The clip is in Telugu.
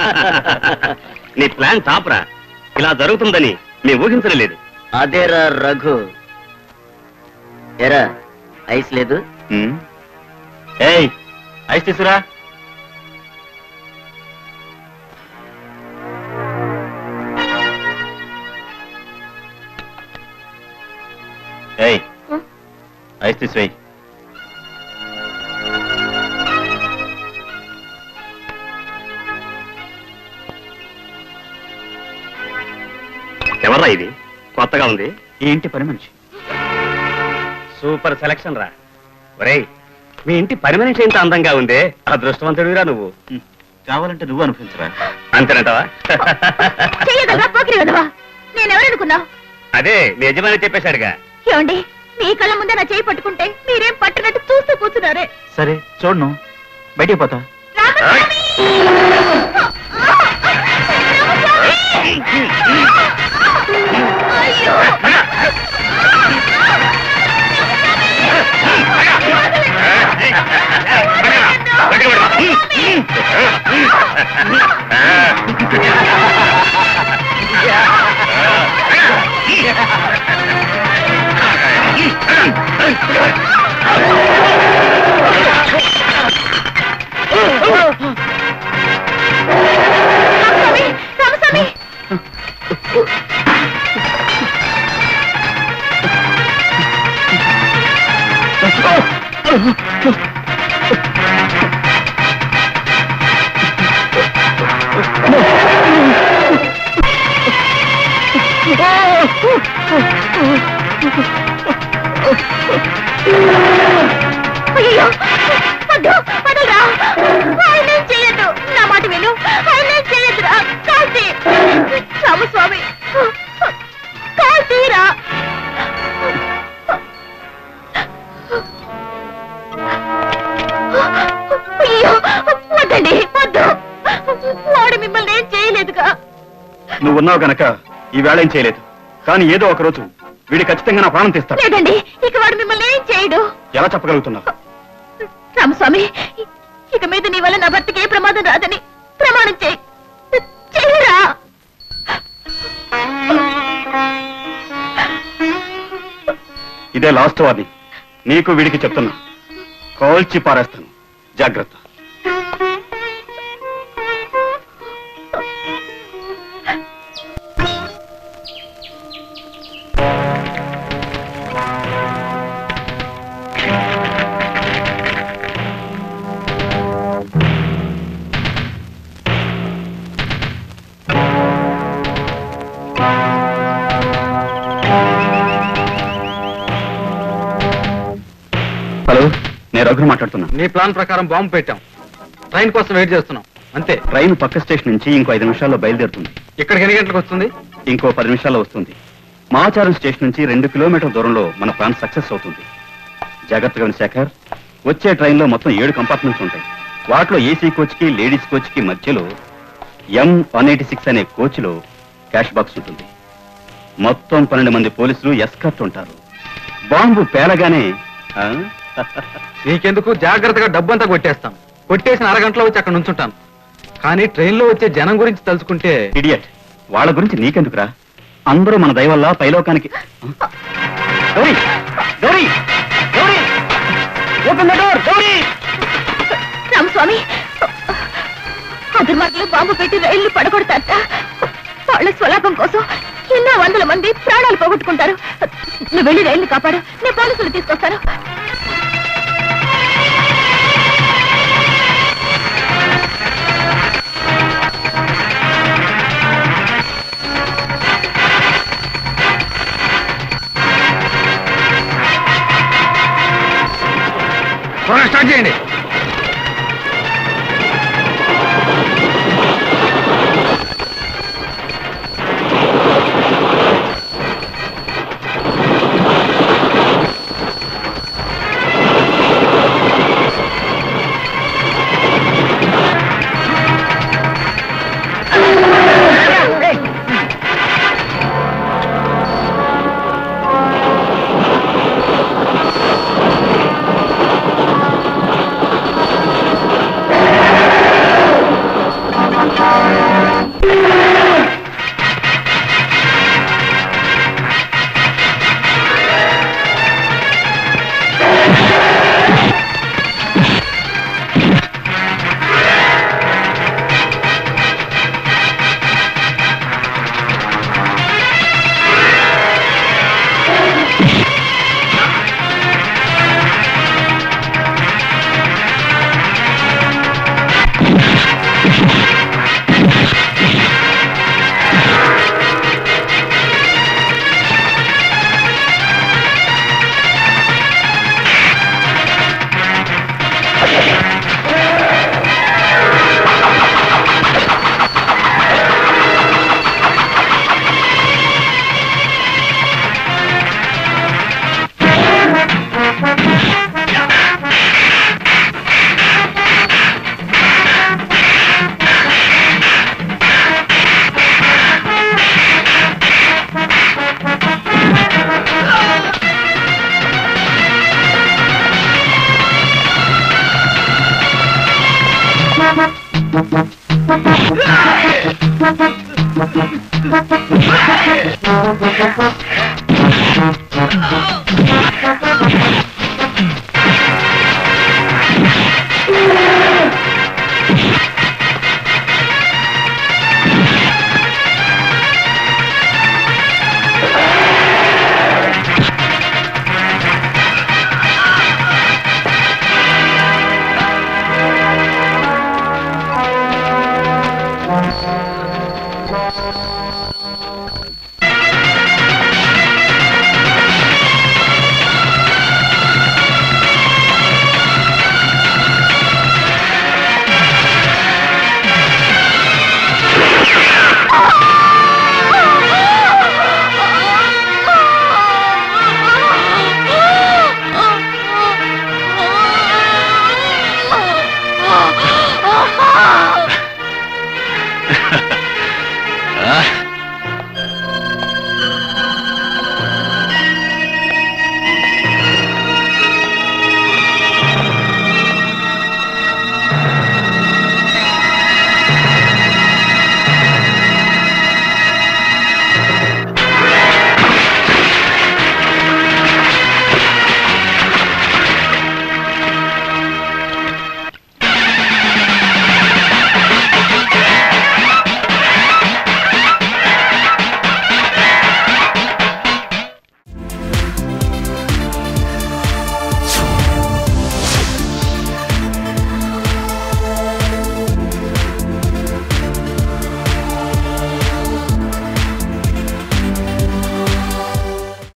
నీ ప్లాన్ టాప్రా ఇలా జరుగుతుందని మేము ఊహించలేదు అదేరా రఘు ఎరా ఐస్ లేదు ఏయ్ ఐస్ తీసురా ఏయ్ ఐస్ తీసివేయి ఎవర్రా ఇది కొత్తగా ఉంది ఏంటి పని మనిషి సూపర్ సెలక్షన్ రా ఒరేయ్ మీ ఇంటి పని మనిషి ఇంత అందంగా ఉంది అదృష్టవంతుడిరా నువ్వు కావాలంటే నువ్వు అనిపించరా అంతేనంటావా చెయ్యగలవా పోకిరి కదవా నేనెవరనుకున్నావు అదే మీ యజమాని చెప్పేశాడుగా ఏమండి మీ కళ్ళ ముందే నా చేయి పట్టుకుంటే మీరేం పట్టునట్టు చూస్తూ కూర్చున్నారే సరే చూడను బయటికి పోతా రామస్వామి! అయ్యో రామస్వామి! రామస్వామి! అయ్యో వద్దు వదలరా ఆయనే చేయొద్దు నా మాట విను ఆయనే చేయొద్దురా కాల్చి రామస్వామి కాల్తీరా అయ్యో వద్దండి వద్దు వాడు మిమ్మల్ని ఏం చేయలేదుగా నువ్వు ఉన్నావు గనక ఈ వేళ ఏం చేయలేదు కానీ ఏదో ఒక రోజు వీడి ఖచ్చితంగా నా ప్రాణం తీస్తాడు లేదండి ఇక వాడు మిమ్మల్ని ఏం చేయడు ఎలా చెప్పగలుగుతున్నావు రామస్వామి ఇక మీద నీ వల్ల నా భర్తకి ఏ ప్రమాదం రాదని ప్రమాణం చేయి చెయ్యరా ఇదే లాస్ట్ వార్నింగ్ నీకు వీడికి చెప్తున్నా కాల్చి పారేస్తాను జాగ్రత్త హలో నేను రఘు మాట్లాడుతున్నా నీ ప్లాన్ ప్రకారం బాంబు పెట్టాం ట్రైన్ కోసం వెయిట్ చేస్తున్నాం అంతే ట్రైన్ పక్క స్టేషన్ నుంచి ఇంకో ఐదు నిమిషాల్లో బయలుదేరుతుంది ఇక్కడికి ఎన్ని గంటలకు వస్తుంది ఇంకో పది నిమిషాల్లో వస్తుంది మాచారం స్టేషన్ నుంచి రెండు కిలోమీటర్ దూరంలో మన ప్లాన్ సక్సెస్ అవుతుంది జాగ్రత్తగా ఉంది శేఖర్ వచ్చే ట్రైన్లో మొత్తం ఏడు కంపార్ట్మెంట్స్ ఉంటాయి వాటిలో ఏసీ కోచ్ కి లేడీస్ కోచ్ కి మధ్యలో ఎం వన్ ఎయిటీ సిక్స్ అనే కోచ్ లో క్యాష్ బాక్స్ ఉంటుంది మొత్తం పన్నెండు మంది పోలీసులు ఎస్కర్ట్ ఉంటారు బాంబు పేలగానే ఆ? నీకెందుకు జాగ్రత్తగా డబ్బంతా కొట్టేస్తాం కొట్టేసిన అరగంటలో వచ్చి అక్కడ నుంచుంటాను కానీ ట్రైన్లో వచ్చే జనం గురించి తలుచుకుంటే ఇడియట్ వాళ్ళ గురించి నీకెందుకురా అందరూ మన దయ వల్ల పైలోకానికి Gauri Gauri Gauri open the door Gauri Ramaswamy ఆ దుర్మార్గులు బాంబు పెట్టి రైళ్లు పడగొడతారట వాళ్ళ స్వలాభం కోసం ఎన్నో వందల మంది ప్రాణాలు పోగొట్టుకుంటారు నువ్వు వెళ్ళి రైళ్లు కాపాడు నేను పోలీసులు తీసుకొస్తాను త్వరగా స్టార్ట్ చేయండి ఆ